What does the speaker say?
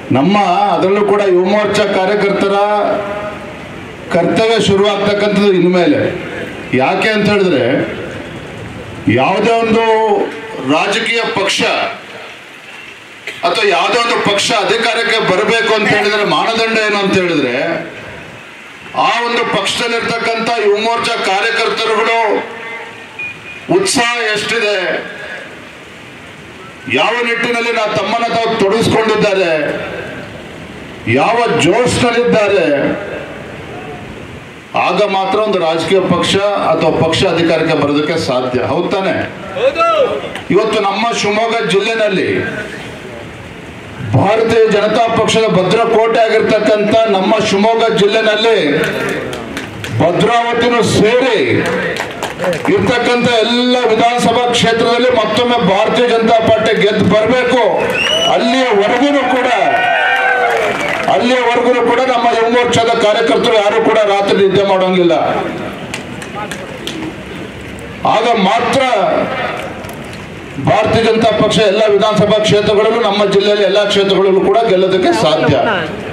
ನಮ್ಮ ಅದರಲ್ಲೂ ಕೂಡ ಯುವ ಮೋರ್ಚಾ ಕಾರ್ಯಕರ್ತರ ಕರ್ತವ್ಯ ಶುರುವಾಗ್ತಕ್ಕಂಥದ್ದು ಇನ್ಮೇಲೆ ಯಾಕೆ ಅಂತ ಹೇಳಿದ್ರೆ ಯಾವುದೇ ಒಂದು ರಾಜಕೀಯ ಪಕ್ಷ ಅಥವಾ ಯಾವುದೇ ಒಂದು ಪಕ್ಷ ಅಧಿಕಾರಕ್ಕೆ ಬರಬೇಕು ಅಂತ ಹೇಳಿದ್ರೆ ಮಾನದಂಡ ಏನು ಅಂತ ಹೇಳಿದ್ರೆ ಆ ಒಂದು ಪಕ್ಷದಲ್ಲಿರ್ತಕ್ಕಂಥ ಯುವ ಮೋರ್ಚಾ ಕಾರ್ಯಕರ್ತರುಗಳು ಉತ್ಸಾಹ ಎಷ್ಟಿದೆ ಯಾವ ನಿಟ್ಟಿನಲ್ಲಿ ನಾ ತಮ್ಮನ್ನ ತಾವು ತೊಡಗಿಸ್ಕೊಂಡಿದ್ದಾರೆ ಯಾವ ಜೋಶ್ನಲ್ಲಿದ್ದಾರೆ ಆಗ ಮಾತ್ರ ಒಂದು ರಾಜಕೀಯ ಪಕ್ಷ ಅಥವಾ ಪಕ್ಷ ಅಧಿಕಾರಕ್ಕೆ ಬರೋದಕ್ಕೆ ಸಾಧ್ಯ ಹೌದ್ ತಾನೆ ಇವತ್ತು ನಮ್ಮ ಶಿವಮೊಗ್ಗ ಜಿಲ್ಲೆನಲ್ಲಿ ಭಾರತೀಯ ಜನತಾ ಪಕ್ಷದ ಭದ್ರಕೋಟೆ ಆಗಿರ್ತಕ್ಕಂಥ ನಮ್ಮ ಶಿವಮೊಗ್ಗ ಜಿಲ್ಲೆನಲ್ಲಿ ಭದ್ರಾವತಿನೂ ಸೇರಿ ಇರ್ತಕ್ಕಂಥ ಎಲ್ಲ ವಿಧಾನಸಭಾ ಕ್ಷೇತ್ರದಲ್ಲಿ ಮತ್ತೊಮ್ಮೆ ಭಾರತೀಯ ಜನತಾ ಪಾರ್ಟಿ ಗೆದ್ದು ಬರಬೇಕು ಅಲ್ಲಿಯವರೆಗೂ ಕೂಡ ಅಲ್ಲಿಯವರೆಗೂ ಕೂಡ ನಮ್ಮ ಯುವ ಮೋರ್ಚಾದ ಕಾರ್ಯಕರ್ತರು ಯಾರು ಕೂಡ ರಾತ್ರಿ ನಿದ್ದೆ ಮಾಡೋಂಗಿಲ್ಲ ಆಗ ಮಾತ್ರ ಭಾರತೀಯ ಜನತಾ ಪಕ್ಷ ಎಲ್ಲ ವಿಧಾನಸಭಾ ಕ್ಷೇತ್ರಗಳಲ್ಲೂ ನಮ್ಮ ಜಿಲ್ಲೆಯಲ್ಲಿ ಎಲ್ಲ ಕ್ಷೇತ್ರಗಳಲ್ಲೂ ಕೂಡ ಗೆಲ್ಲೋದಕ್ಕೆ ಸಾಧ್ಯ